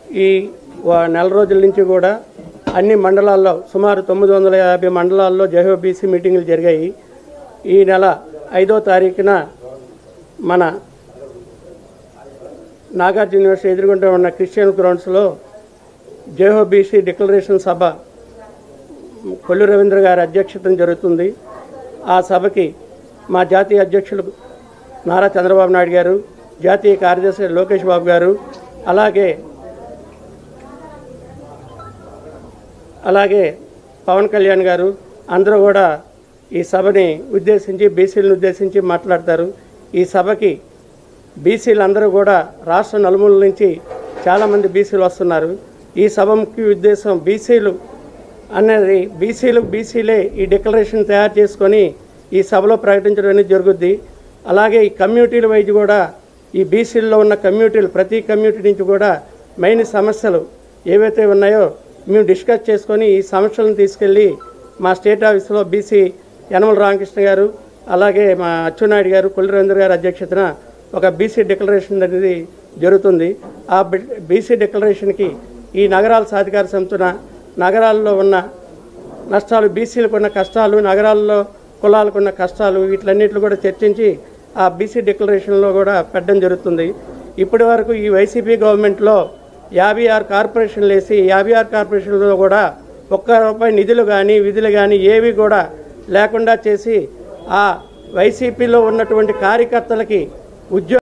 ఈ వా- నెల రోజుల నుంచి కూడా అన్ని మండలాల్లో సుమారు తొమ్మిది వందల యాభై మండలాల్లో జెహోబీసీ మీటింగులు జరిగాయి ఈ నెల ఐదో తారీఖున మన నాగార్జున యూనివర్సిటీ ఎదురుగుండా ఉన్న క్రిస్టియన్ గ్రౌండ్స్లో జేహోబీసీ డిక్లరేషన్ సభ కొల్లు రవీంద్ర గారి అధ్యక్షతన జరుగుతుంది ఆ సభకి మా జాతీయ అధ్యక్షులు నారా చంద్రబాబు నాయుడు గారు జాతీయ కార్యదర్శి లోకేష్ బాబు గారు అలాగే అలాగే పవన్ కళ్యాణ్ గారు అందరూ కూడా ఈ సభని ఉద్దేశించి బీసీలను ఉద్దేశించి మాట్లాడతారు ఈ సభకి బీసీలు అందరూ కూడా రాష్ట్ర నలుమూల నుంచి చాలామంది బీసీలు వస్తున్నారు ఈ సభ ముఖ్య ఉద్దేశం బీసీలు అనేది బీసీలు బీసీలే ఈ డిక్లరేషన్ తయారు చేసుకొని ఈ సభలో ప్రకటించడం అనేది జరుగుద్ది అలాగే ఈ కమ్యూనిటీల వైజ్ కూడా ఈ బీసీల్లో ఉన్న కమ్యూనిటీలు ప్రతి కమ్యూనిటీ నుంచి కూడా మెయిన్ సమస్యలు ఏవైతే ఉన్నాయో మేము డిస్కస్ చేసుకొని ఈ సమస్యలను తీసుకెళ్ళి మా స్టేట్ ఆఫీస్లో బీసీ యనమల రామకృష్ణ గారు అలాగే మా అచ్చెన్నాయుడు గారు కొల్లి రవీంద్ర గారి అధ్యక్షతన ఒక బీసీ డిక్లరేషన్ అనేది జరుగుతుంది ఆ బీసీ డిక్లరేషన్కి ఈ నగరాల సాధికార సమితిన నగరాల్లో ఉన్న నష్టాలు బీసీలకు ఉన్న కష్టాలు నగరాల్లో కులాలకు ఉన్న కష్టాలు వీటిలన్నింటిని కూడా చర్చించి ఆ బీసీ డిక్లరేషన్లో కూడా పెట్టడం జరుగుతుంది ఇప్పటి వరకు ఈ వైసీపీ గవర్నమెంట్లో యాభై ఆరు కార్పొరేషన్లు వేసి యాభై ఆరు కార్పొరేషన్లో కూడా ఒక్క రూపాయి నిధులు కానీ విధులు కానీ ఏవి కూడా లేకుండా చేసి ఆ వైసీపీలో ఉన్నటువంటి కార్యకర్తలకి ఉద్యోగ